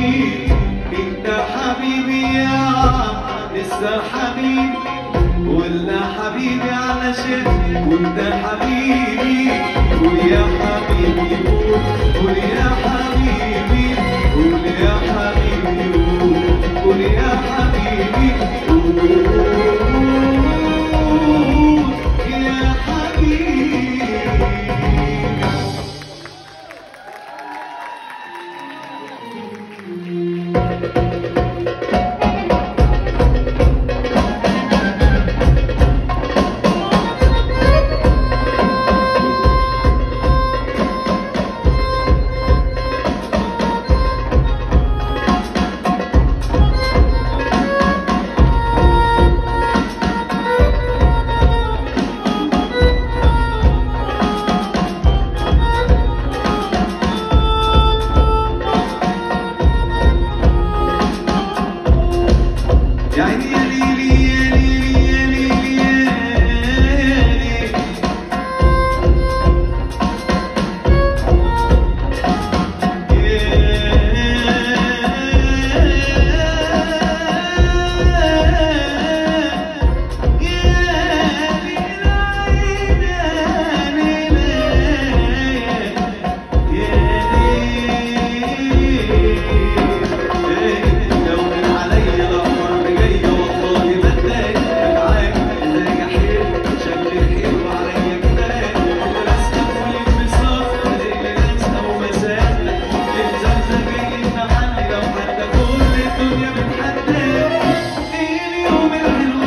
حبيبي انت حبيبي يا لسه حبيبي ولا حبيبي علشان وانت حبيبي قول يا حبيبي قول قول يا حبيبي قول يا حبيبي قول قول يا حبيبي قول يا حبيبي يا عيني يا ليلي يا ليلي يا ليلي يا ليلي لو من عليا الأمر جاية والله بتضايق معاك راجع حلو شكلك حلو عليا كفاية راسنا والانبساط زي راسنا ومسافة الزمزم يتمحل لو حتى كل الدنيا بتحداك اليوم الحلو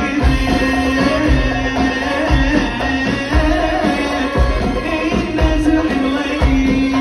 ده الناس الحلوة دي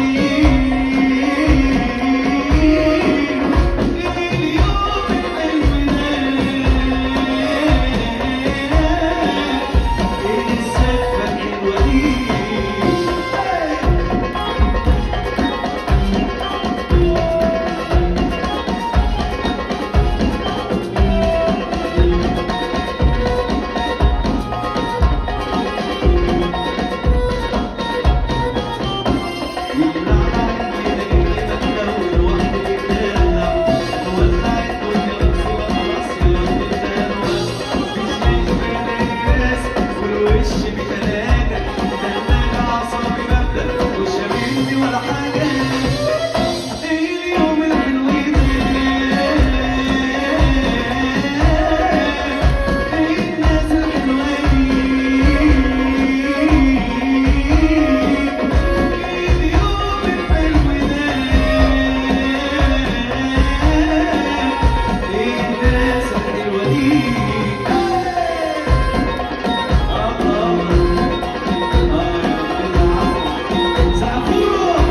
ولا حاجة اليوم الحلو ده الناس الحلوة دي اليوم الحلو ده الناس الحلوة دي زعفور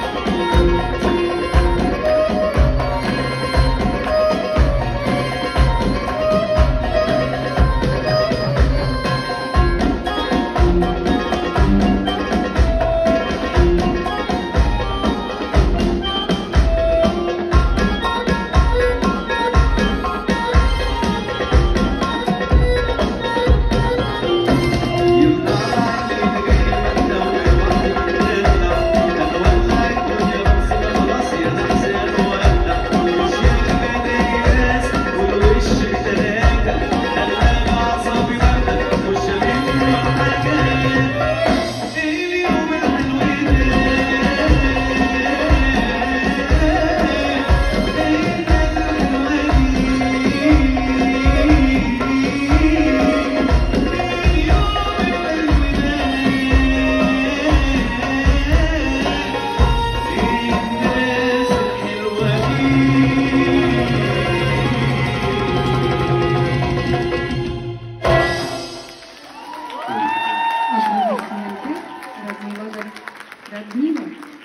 الناس الحلوة دي Аплодисменты Радмила Радмила.